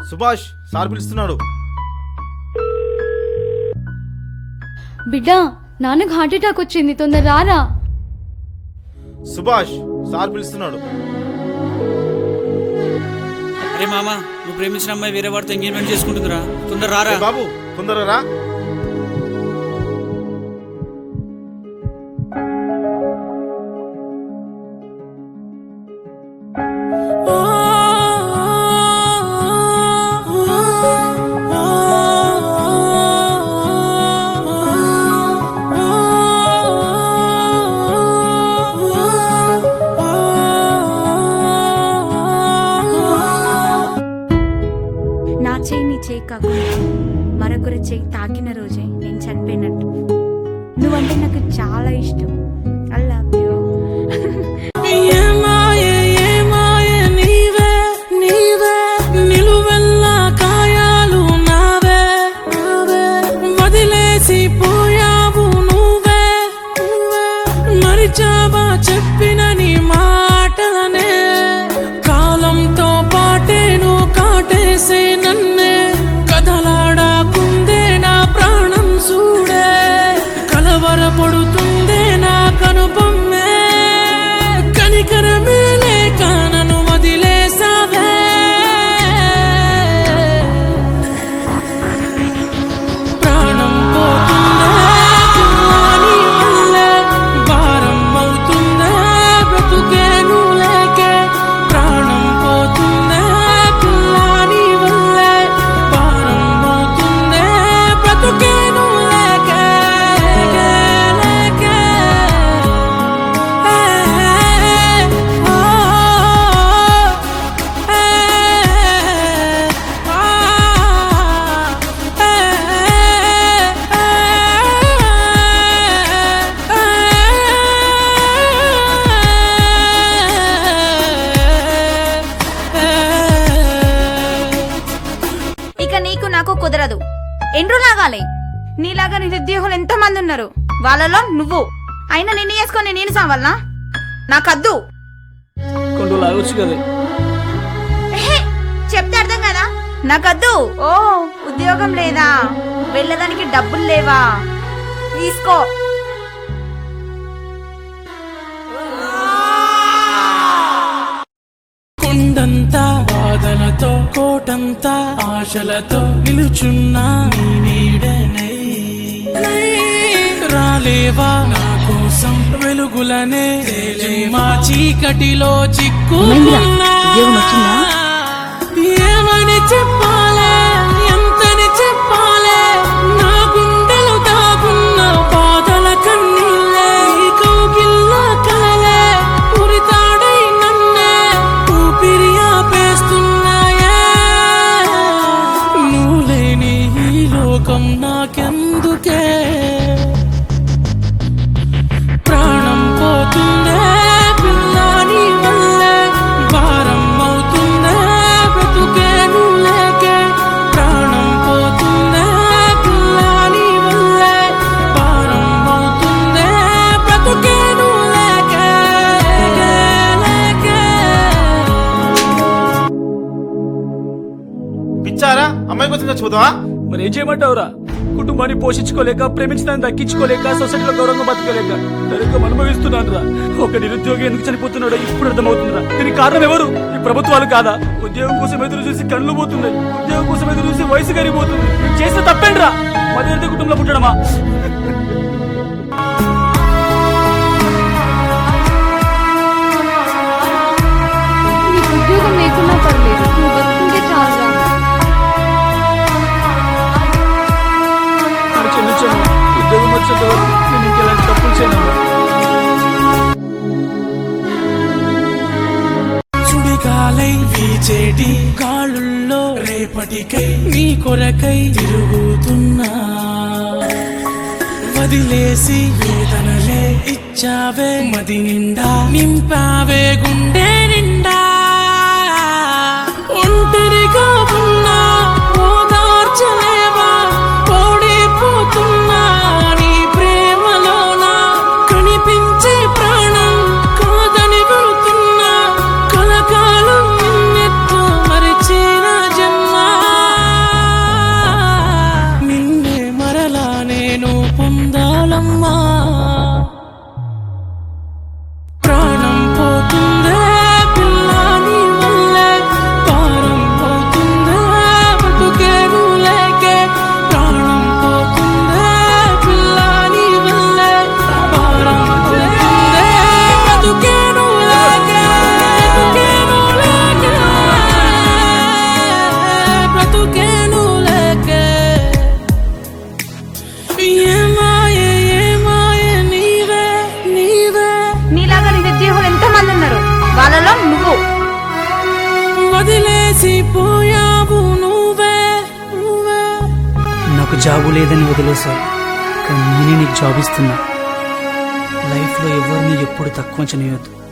Subhash sir పిలుస్తున్నాడు బిడ్డ నాన్నకు హార్ట్ అటాక్ వచ్చింది తొందర రారా సుభాష్ సార్ పిలుస్తున్నాడు అరే మామ నువ్వు ప్రేమించిన అమ్మాయి వేరే వాడితో ఎంగేజ్మెంట్ చేసుకుంటుందిరా తొందర రారా ఏ బాబు తొందరగా రా నా చేయి నీ చేయి కాకుండా మరొకరి చేయి తాకిన రోజే నేను చనిపోయినట్టు నువ్వంటే నాకు చాలా ఇష్టం ఐ లవ్ యూ ఏమాయే ఏమాయే నీవే నీవే నిలువెల్లా కాయాలు నావే నావే వదిలేసి పోయావు నువ్వే నువ్వే మరిచావా చెప్పిన నీ మాటలనే కాలంతో పాటే నువ్వు కాటేసే నన్నే కదలాడాకుందే నా ప్రాణం చూడే కలవరపడుతుందే నా కనుపమ్మే కనికరమే లేక నన్ను వదిలేసావే ప్రాణం పోతుందే పిల్లాని వల్లే భారం అవుతుందే బ్రతుకే నువ్వు లేకే ప్రాణం పోతుందే పిల్లాని వల్లే భారం అవుతుందే బ్రతుకే నువ్వు లేకే లేకే ఇక నీకు నాకు కుదరదు ఎండ్రు లాగాలి నీలాగా నిరుద్యోగులు ఎంత మంది ఉన్నారు వాళ్ళలో నువ్వు అయినా నిన్ను చేసుకొని నేను సావాలనా నాకద్దు కొండు లాగొచ్చు కదా ఎహె, చెప్తే అర్థం కదా నాకద్దు ఓ ఉద్యోగం లేదా వెళ్ళడానికి డబ్బులు లేవా తీసుకో కొండంతా బాధలతో కోటంతా ఆశలతో నిలుచున్నా నీ నీడనై రాలేవా నా కోసం వెలుగులనే తేలే మా చీకటిలో చిక్కుకున్నా ఏమని చెప్పాలే ఎంతని చెప్పాలే నా గుండెలు దాగున్న బాధల కన్నీళ్ళే ఈ కౌగిల్ల కలలే ఉరితాడై నన్నే ఊపిరి ఆపేస్తున్నాయే నువ్వు లేని ఈ లోకం నాకెందుకే ప్రాణం పోతుందే పిల్లాని వల్లే భారం అవుతుందే బ్రతుకే నువ్వు లేకే ప్రాణం పోతుందే పిల్లాని వల్లే భారం అవుతుందే బ్రతుకే నువ్వు లేకే లేకే పిచ్చారా అమ్మాయి కోసం చచ్చిపోతావా మరి ఏం చేయమంటావురా కుటుంబాన్ని పోషించుకోలేక ప్రేమించడాన్ని దక్కించుకోలేక సొసైటీలో గౌరవంగా బతకలేక దరిద్రం అనుభవిస్తున్నాను రా ఒక నిరుద్యోగి ఎందుకు చనిపోతున్నాడో ఇప్పుడు అర్థమవుతుందిరా దీనికి కారణం ఎవరు ఈ ప్రభుత్వాలు కాదా ఉద్యోగం కోసం ఎదురు చూసి కళ్ళు పోతున్నాయి ఉద్యోగం కోసం ఎదురు చూసి వయసు కరిగిపోతుంది నేను చేసిన తప్పేంటి రా మధ్యవర్తి కుటుంబంలో పుట్టడమా నీకు ఉద్యోగం లేకున్నా పర్లేదు నువ్వు బతుకుంటే చాలురా నన్ను క్షమించను ఉద్యోగం వచ్చేంత వరకు నేను ఇంకెలాంటి తప్పులు చేయను సుడిగాలై వీచేటి కాళ్ళుల్లో రేపటికై నీ కొరకై తిరుగుతున్నా వదిలేసి వేదనలే ఇచ్చావే మది నిండా నింపావే గుండె నిండా ఒంటరిగా ఉన్నా ఓదార్చలేవా ఓడిపోతున్నా నీ ప్రేమలోనా కనిపించే ప్రాణం కాదని వెళుతున్నా కలకాలం నిన్నెత్తు మరిచిన జన్మ జాబు లేదని వదిలేశావు కానీ నేనే నీకు జాబ్ ఇస్తున్నా లైఫ్లో ఎవరిని ఎప్పుడు తక్కువ చేయొద్దు